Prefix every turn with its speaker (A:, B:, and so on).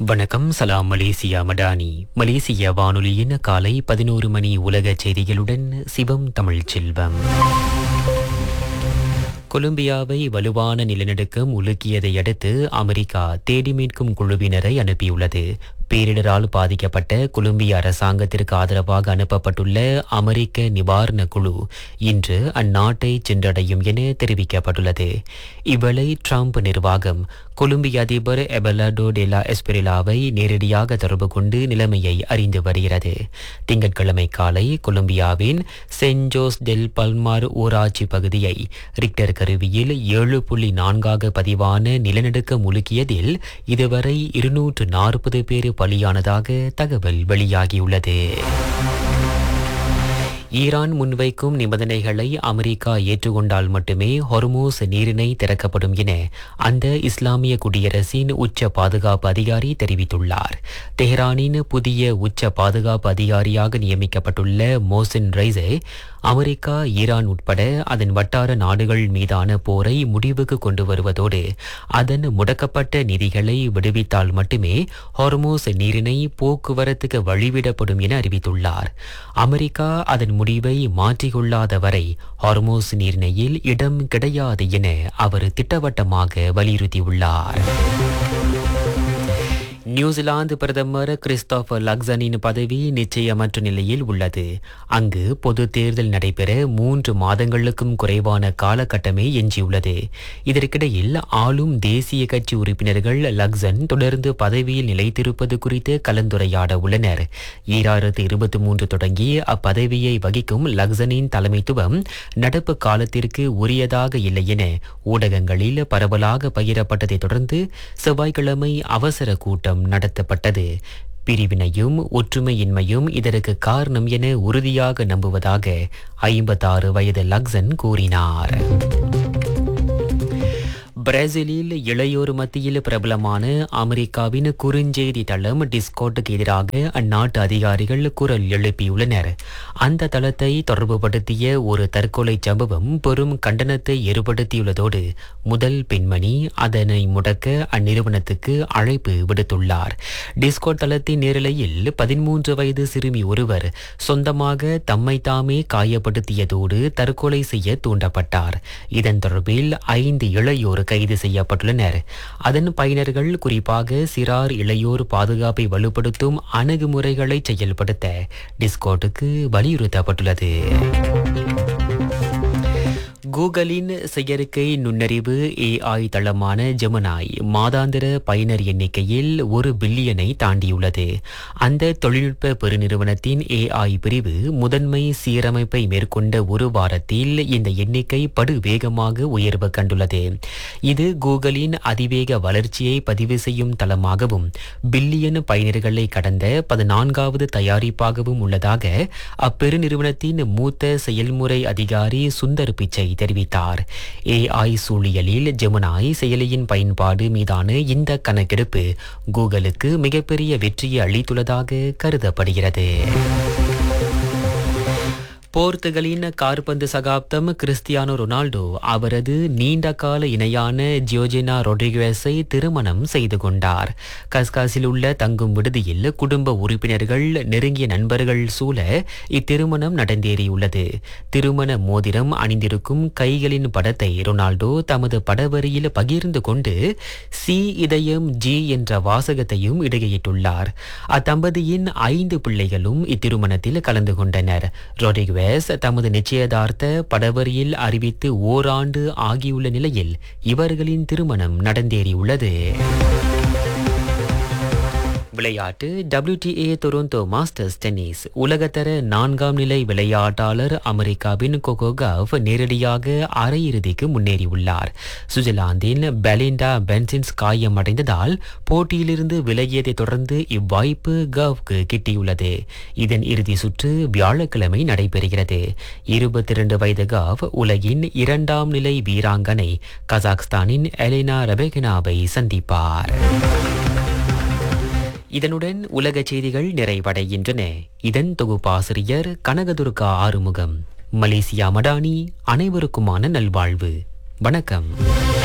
A: வணக்கம் சலாம் மலேசியா மடானி மலேசிய வானொலியின் காலை பதினோரு மணி உலக செய்திகளுடன் சிவம் தமிழ் செல்வம் கொலம்பியாவை வலுவான நிலநடுக்கம் உலுக்கியதை அடுத்து அமெரிக்கா தேடி மீட்கும் குழுவினரை அனுப்பியுள்ளது பேரிடரால் பாதிக்கப்பட்ட கொலம்பிய அரசாங்கத்திற்கு ஆதரவாக அனுப்பப்பட்டுள்ள அமெரிக்க நிவாரண குழு இன்று அந்நாட்டை சென்றடையும் என தெரிவிக்கப்பட்டுள்ளது இவளை ட்ரம்ப் நிர்வாகம் கொலம்பிய அதிபர் எபலாடோ டெலா எஸ்பெரிலாவை நேரடியாக தொடர்பு கொண்டு நிலைமையை அறிந்து வருகிறது திங்கட்கிழமை காலை கொலம்பியாவின் சென்ட் ஜோஸ் டெல் பல்மார் ஊராட்சி பகுதியை ரிக்டர் கருவியில் ஏழு புள்ளி நான்காக பதிவான நிலநடுக்கம் உலுக்கியதில் இதுவரை இருநூற்று நாற்பது பேர் பலியானதாக தகவல் வெளியாகியுள்ளது ஈரான் முன்வைக்கும் நிபந்தனைகளை அமெரிக்கா ஏற்றுக்கொண்டால் மட்டுமே ஹொர்மோஸ் நீரிணை திறக்கப்படும் என அந்த இஸ்லாமிய குடியரசின் உச்ச பாதுகாப்பு அதிகாரி தெரிவித்துள்ளார் தெஹ்ரானின் புதிய உச்ச பாதுகாப்பு அதிகாரியாக நியமிக்கப்பட்டுள்ள மோசின் ரைசே அமெரிக்கா ஈரான் உட்பட அதன் வட்டார நாடுகள் மீதான போரை முடிவுக்கு கொண்டு வருவதோடு அதன் முடக்கப்பட்ட நிதிகளை விடுவித்தால் மட்டுமே ஹார்மோஸ் நீரிணை போக்குவரத்துக்கு வழிவிடப்படும் என அறிவித்துள்ளார் அமெரிக்கா அதன் முடிவை மாற்றிக்கொள்ளாத வரை ஹார்மோஸ் நீரிணையில் இடம் கிடையாது என அவர் திட்டவட்டமாக வலியுறுத்தியுள்ளார் நியூசிலாந்து பிரதமர் கிறிஸ்டோபர் லக்சனின் பதவி நிச்சயமற்ற நிலையில் உள்ளது அங்கு பொது தேர்தல் நடைபெற மூன்று மாதங்களுக்கும் குறைவான காலகட்டமே எஞ்சியுள்ளது இதற்கிடையில் ஆளும் தேசிய கட்சி உறுப்பினர்கள் லக்சன் தொடர்ந்து பதவியில் நிலைத்திருப்பது குறித்து கலந்துரையாட உள்ளனர் ஈராயிரத்து இருபத்தி மூன்று தொடங்கி அப்பதவியை வகிக்கும் லக்சனின் தலைமைத்துவம் நடப்பு காலத்திற்கு உரியதாக இல்லை என ஊடகங்களில் பரவலாக பகிரப்பட்டதை தொடர்ந்து செவ்வாய்க்கிழமை அவசர கூட்டம் நடத்தப்பட்டது பிரிவினையும் ஒற்றுமையின்மையும் இதற்கு காரணம் என உறுதியாக நம்புவதாக ஐம்பத்தாறு வயது லக்சன் கூறினார் பிரேசிலில் இளையோர் மத்தியில் பிரபலமான அமெரிக்காவின் குறுஞ்செய்தி தளம் டிஸ்கோட்டுக்கு எதிராக அந்நாட்டு அதிகாரிகள் குரல் எழுப்பியுள்ளனர் அந்த தளத்தை தொடர்புபடுத்திய ஒரு தற்கொலை சம்பவம் பெரும் கண்டனத்தை ஏற்படுத்தியுள்ளதோடு முதல் பெண்மணி அதனை முடக்க அந்நிறுவனத்துக்கு அழைப்பு விடுத்துள்ளார் டிஸ்கோட் தளத்தின் நேரலையில் பதிமூன்று வயது சிறுமி ஒருவர் சொந்தமாக தம்மை தாமே காயப்படுத்தியதோடு தற்கொலை செய்ய தூண்டப்பட்டார் இதன் தொடர்பில் ஐந்து இளையோர் கைது செய்யப்பட்டுள்ளனர் அதன் பயனர்கள் குறிப்பாக சிறார் இளையோர் பாதுகாப்பை வலுப்படுத்தும் அணுகுமுறைகளை செயல்படுத்த டிஸ்கோட்டுக்கு வலியுறுத்தப்பட்டுள்ளது கூகுளின் செயற்கை நுண்ணறிவு ஏஐ தளமான ஜெமனாய் மாதாந்திர பயனர் எண்ணிக்கையில் ஒரு பில்லியனை தாண்டியுள்ளது அந்த தொழில்நுட்ப பெருநிறுவனத்தின் ஏஐ பிரிவு முதன்மை சீரமைப்பை மேற்கொண்ட ஒரு வாரத்தில் இந்த எண்ணிக்கை படு வேகமாக உயர்வு கண்டுள்ளது இது கூகுளின் அதிவேக வளர்ச்சியை பதிவு செய்யும் தளமாகவும் பில்லியன் பயனர்களை கடந்த பதினான்காவது தயாரிப்பாகவும் உள்ளதாக அப்பெருநிறுவனத்தின் மூத்த செயல்முறை அதிகாரி சுந்தர் பிச்சை தெரிவித்தார் ஏஐ சூழியலில் ஜெமுனாய் செயலியின் பயன்பாடு மீதான இந்த கணக்கெடுப்பு கூகுளுக்கு மிகப்பெரிய வெற்றியை அளித்துள்ளதாக கருதப்படுகிறது போர்த்துகலின் கார்பந்து சகாப்தம் கிறிஸ்டியானோ ரொனால்டோ அவரது நீண்டகால இணையான ஜியோஜினா ரொட்ரிகுவேஸை திருமணம் செய்து கொண்டார் கஸ்காஸில் உள்ள தங்கும் விடுதியில் குடும்ப உறுப்பினர்கள் நெருங்கிய நண்பர்கள் சூழ இத்திருமணம் நடந்தேறியுள்ளது திருமண மோதிரம் அணிந்திருக்கும் கைகளின் படத்தை ரொனால்டோ தமது படவரியில் பகிர்ந்து கொண்டு சி இதயம் ஜி என்ற வாசகத்தையும் இடையிட்டுள்ளார் அத்தம்பதியின் ஐந்து பிள்ளைகளும் இத்திருமணத்தில் கலந்து கொண்டனர் ரொட்ரிகுவே வெஸ் தமது நிச்சயதார்த்த படவரியில் அறிவித்து ஓராண்டு ஆகியுள்ள நிலையில் இவர்களின் திருமணம் நடந்தேறியுள்ளது விளையாட்டு WTA டொரண்டோ மாஸ்டர்ஸ் டென்னிஸ் உலகத்தர நான்காம் நிலை விளையாட்டாளர் அமெரிக்காவின் கொகோ கவ் நேரடியாக அரையிறுதிக்கு முன்னேறியுள்ளார் சுவிட்சர்லாந்தின் பெலிண்டா பென்சின்ஸ் காயமடைந்ததால் போட்டியிலிருந்து விலகியதை தொடர்ந்து இவ்வாய்ப்பு கவ்க்கு கிட்டியுள்ளது இதன் இறுதி சுற்று வியாழக்கிழமை நடைபெறுகிறது இருபத்தி இரண்டு வயது கவ் உலகின் இரண்டாம் நிலை வீராங்கனை கசாக்ஸ்தானின் எலினா ரெபெகினாவை சந்திப்பார் இதனுடன் உலக செய்திகள் நிறைவடைகின்றன இதன் தொகுப்பாசிரியர் கனகதுர்கா ஆறுமுகம் மலேசியா மடானி அனைவருக்குமான நல்வாழ்வு வணக்கம்